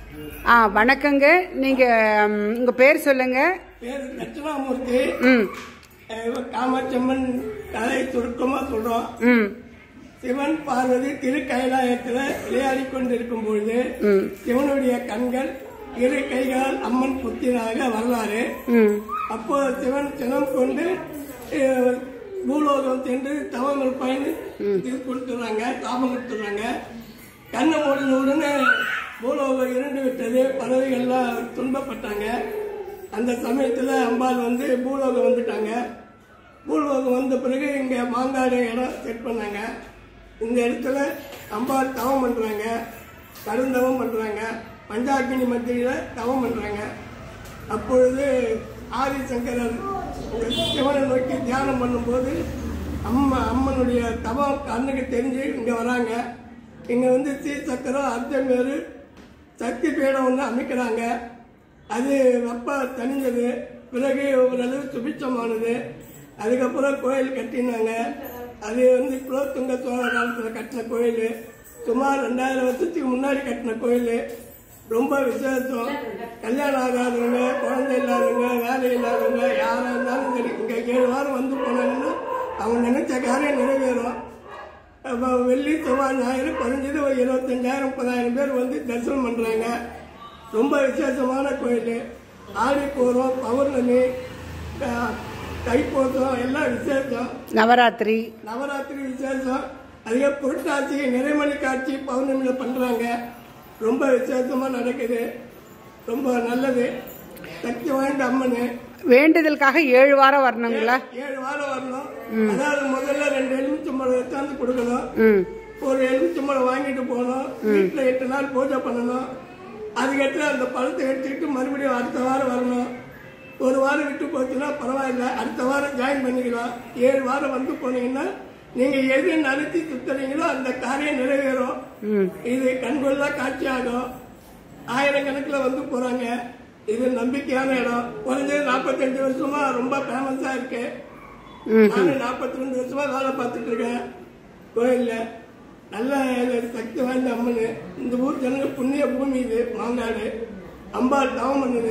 ஆ வணக்கங்க நீங்கள் உங்கள் பேர் சொல்லுங்கள் பேர் தட்சிணாமூர்த்தி ம் அஹ் காமாட்சியம்மன் கதை சுருக்கமா சொல்றோம் ம் சிவன் பார்வதி திருக்கைலாயத்துல விளையாடி கொண்டிருக்கும் பொழுது ம் சிவனுடைய கண்கள் இரு கைகளால் அம்மன் புத்திராக வரலாறு ம் அப்போ சிவன் சினம் கொண்டு அஹ், பூலோகம் சென்று தவம் இருப்பான்னு இது கொடுத்துறாங்க தாபம் கொடுத்துறாங்க கண்ணை மூடின உடனே பூலோகம் இருண்டு விட்டது பறவைகள்லாம் துன்பப்பட்டாங்க அந்த சமயத்துல அம்பாள் வந்து பூலோகம் வந்துட்டாங்க பூலோகம் வந்த பிறகு இங்க மாங்காடு இடம் செட் பண்ணாங்க இந்த இடத்துல அம்பாள் தவம் பண்றாங்க கருந்தவம் பண்றாங்க பஞ்சாக்கினி மத்தியில தவம் பண்றாங்க அப்பொழுது ஆதிசங்கரர் சிவனை நோக்கி தியானம் பண்ணும்போது அம்மா அம்மனுடைய தவம் கண்ணுக்கு தெரிஞ்சு இங்க வராங்க இங்க வந்து ஸ்ரீசக்கரம் அர்த்தமேரு சக்தி பீடம் ஒன்று அமைக்கிறாங்க அது வெப்ப தணிஞ்சது பிறகு ஓரளவு சுபிச்சமானது அதுக்கப்புறம் கோயில் கட்டினாங்க அது வந்து குலோத்துங்க சோழ காலத்தில் கட்டின கோயில் சுமார் ரெண்டாயிரம் வருஷத்துக்கு முன்னாடி கட்டின கோயில் ரொம்ப விசேஷம் கல்யாணம் ஆகாதவங்க குழந்தை இல்லாதவங்க வேலை இல்லாதவங்க யாராக இருந்தாலும் சரி இங்கே ஏழு வாரம் வந்து போனாங்கன்னா அவங்க நினைச்ச காரியம் நிறைவேறும் அப்போ வெள்ளி செவ்வாய் ஞாயிறு குறைஞ்சது ஒரு இருபத்தஞ்சாயிரம் முப்பதாயிரம் பேர் வந்து தரிசனம் பண்ணுறாங்க ரொம்ப விசேஷமான கோயில் ஆடி பூரம் பௌர்ணமி க- தைப்பூசம் எல்லாம் விசேஷம் நவராத்திரி நவராத்திரி விசேஷம் அதிக புரட்டாசி நிறைமணி காட்சி பௌர்ணமியில் பண்ணுறாங்க ரொம்ப விசேஷமாக நடக்குது ரொம்ப நல்லது சக்தி வாய்ந்த அம்மனு வேண்டுதலுக்காக ஏழு வாரம் வரணுங்களா ஏழு வாரம் வரணும் அதாவது முதல்ல ரெண்டு எலுமிச்சம்பழம் எடுத்தாந்து கொடுக்கணும் ம் ஒரு எலுமிச்சம்பழம் வாங்கிட்டு போகணும் வீட்டில் எட்டு நாள் பூஜை பண்ணணும் அதுக்கடுத்து அந்த பழத்தை எடுத்துக்கிட்டு மறுபடியும் அடுத்த வாரம் வரணும் ஒரு வாரம் விட்டு போச்சுன்னா பரவாயில்ல அடுத்த வாரம் ஜாயின் பண்ணிக்கலாம் ஏழு வாரம் வந்து போனீங்கன்னா நீங்க எது நடத்தி சுத்துறீங்களோ அந்த காரியம் நிறைவேறும் ம் இது கண்கொள்ளா காட்சியாகும் ஆயிரக்கணக்கில் வந்து போறாங்க இது நம்பிக்கையான இடம் குறைஞ்சது நாற்பத்தஞ்சு வருஷமா ரொம்ப ஃபேமஸா இருக்கு ம் நானும் நாற்பத்தி ரெண்டு வருஷமா வேலை பார்த்துட்டு இருக்கேன் கோயில்ல நல்ல இது சக்தி வாய்ந்த அம்மன் இந்த ஊர் ஜனங்க புண்ணிய பூமி இது மாங்காடு அம்பாள் தவம் பண்ணுது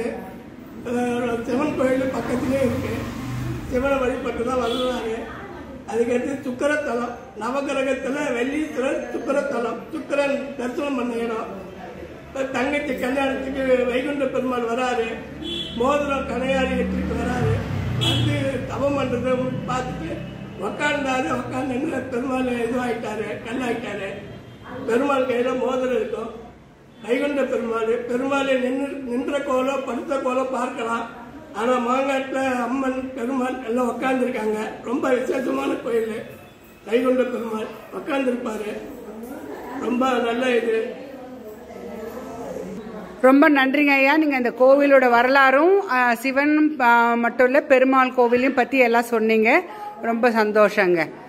அஹ் சிவன் கோயில் பக்கத்திலே இருக்கு சிவனை வழிபட்டு தான் வரலாறு அதுக்கடுத்து சுக்கரத்தலம் நவகிரகத்துல வெள்ளீஸ்வரர் சுக்கரத்தலம் சுக்கரன் தரிசனம் பண்ண இடம் இப்ப தங்கச்சி கல்யாணத்துக்கு வைகுண்ட பெருமாள் வராரு மோதிரம் கடையாளி எடுத்துட்டு வராரு வந்து தவம் பண்றதை பார்த்துட்டு உக்காண்டாரு உக்காந்து பெருமாள் இதுவாயிட்டாரு கல்லாயிட்டாரு பெருமாள் கையில மோதிரம் இருக்கும் வைகுண்ட பெருமாள் பெருமாளை நின்று நின்ற கோலம் படுத்த கோலம் பார்க்கலாம் ஆனா மாங்காட்டுல அம்மன் பெருமாள் எல்லாம் உக்காந்துருக்காங்க ரொம்ப விசேஷமான கோயில் வைகுண்ட பெருமாள் உக்காந்துருப்பாரு ரொம்ப நல்ல இது ரொம்ப நன்றிங்க ஐயா நீங்கள் இந்த கோவிலோட வரலாறும் ஆ, சிவன் ஆ, மட்டும் இல்லை பெருமாள் கோவிலையும் பற்றி எல்லாம் சொன்னீங்க ரொம்ப சந்தோஷங்க